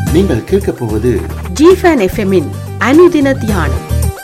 நீங்கள் கேட்கப் போவது ஜிஃபன் எஃப்எம்மின் அனுதின தியானம்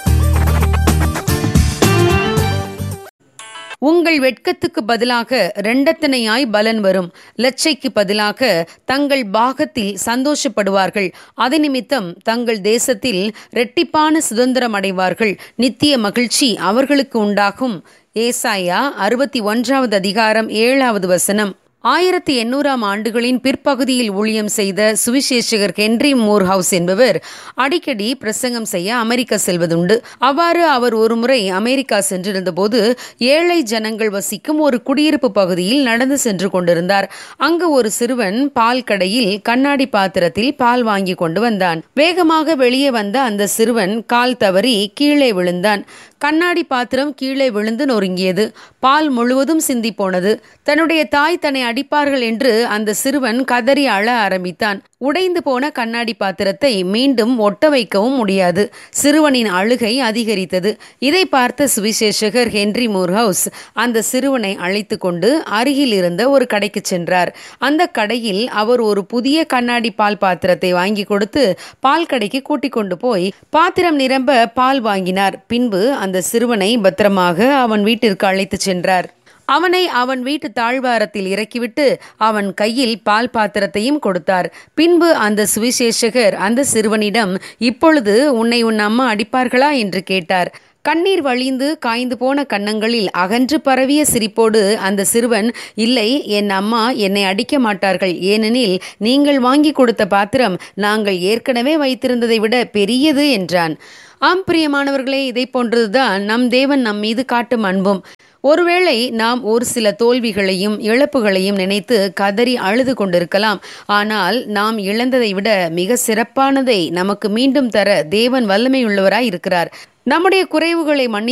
உங்கள் வெட்கத்துக்கு பதிலாக இரண்டத்தனையாய் பலன் வரும் லட்சைக்கு பதிலாக தங்கள் பாகத்தில் சந்தோஷப்படுவார்கள் அதை நிமித்தம் தங்கள் தேசத்தில் இரட்டிப்பான சுதந்திரம் அடைவார்கள் நித்திய மகிழ்ச்சி அவர்களுக்கு உண்டாகும் ஏசாயா அறுபத்தி ஒன்றாவது அதிகாரம் ஏழாவது வசனம் ஆயிரத்தி எண்ணூறாம் ஆண்டுகளின் பிற்பகுதியில் ஊழியம் செய்த சுவிசேஷகர் ஹென்றி மூர்ஹவுஸ் என்பவர் அடிக்கடி பிரசங்கம் செய்ய அமெரிக்கா செல்வதுண்டு அவ்வாறு அவர் ஒருமுறை அமெரிக்கா சென்றிருந்தபோது ஏழை ஜனங்கள் வசிக்கும் ஒரு குடியிருப்பு பகுதியில் நடந்து சென்று கொண்டிருந்தார் அங்கு ஒரு சிறுவன் பால் கடையில் கண்ணாடி பாத்திரத்தில் பால் வாங்கி கொண்டு வந்தான் வேகமாக வெளியே வந்த அந்த சிறுவன் கால் தவறி கீழே விழுந்தான் கண்ணாடி பாத்திரம் கீழே விழுந்து நொறுங்கியது பால் முழுவதும் சிந்தி போனது தன்னுடைய தாய் தன்னை அடிப்பார்கள் என்று அந்த சிறுவன் கதறி அழ ஆரம்பித்தான் உடைந்து போன கண்ணாடி பாத்திரத்தை மீண்டும் ஒட்ட வைக்கவும் முடியாது சிறுவனின் அழுகை அதிகரித்தது இதை பார்த்த சுவிசேஷகர் ஹென்றி மூர்ஹவுஸ் அந்த சிறுவனை அழைத்து கொண்டு அருகில் இருந்த ஒரு கடைக்கு சென்றார் அந்த கடையில் அவர் ஒரு புதிய கண்ணாடி பால் பாத்திரத்தை வாங்கி கொடுத்து பால் கடைக்கு கூட்டிக் கொண்டு போய் பாத்திரம் நிரம்ப பால் வாங்கினார் பின்பு அந்த சிறுவனை பத்திரமாக அவன் வீட்டிற்கு அழைத்து சென்றார் அவனை அவன் வீட்டு தாழ்வாரத்தில் இறக்கிவிட்டு அவன் கையில் பால் பாத்திரத்தையும் கொடுத்தார் பின்பு அந்த சுவிசேஷகர் அந்த சிறுவனிடம் இப்பொழுது உன்னை உன் அம்மா அடிப்பார்களா என்று கேட்டார் கண்ணீர் வழிந்து காய்ந்து போன கன்னங்களில் அகன்று பரவிய சிரிப்போடு அந்த சிறுவன் இல்லை என் அம்மா என்னை அடிக்க மாட்டார்கள் ஏனெனில் நீங்கள் வாங்கி கொடுத்த பாத்திரம் நாங்கள் ஏற்கனவே வைத்திருந்ததை விட பெரியது என்றான் ஆம் பிரியமானவர்களே இதை போன்றதுதான் நம் தேவன் நம் மீது காட்டும் அன்பும் ஒருவேளை நாம் ஒரு சில தோல்விகளையும் இழப்புகளையும் நினைத்து கதறி அழுது கொண்டிருக்கலாம் ஆனால் நாம் இழந்ததை விட மிக சிறப்பானதை நமக்கு மீண்டும் தர தேவன் வல்லமையுள்ளவராய் இருக்கிறார் நம்முடைய குறைவுகளை மன்னி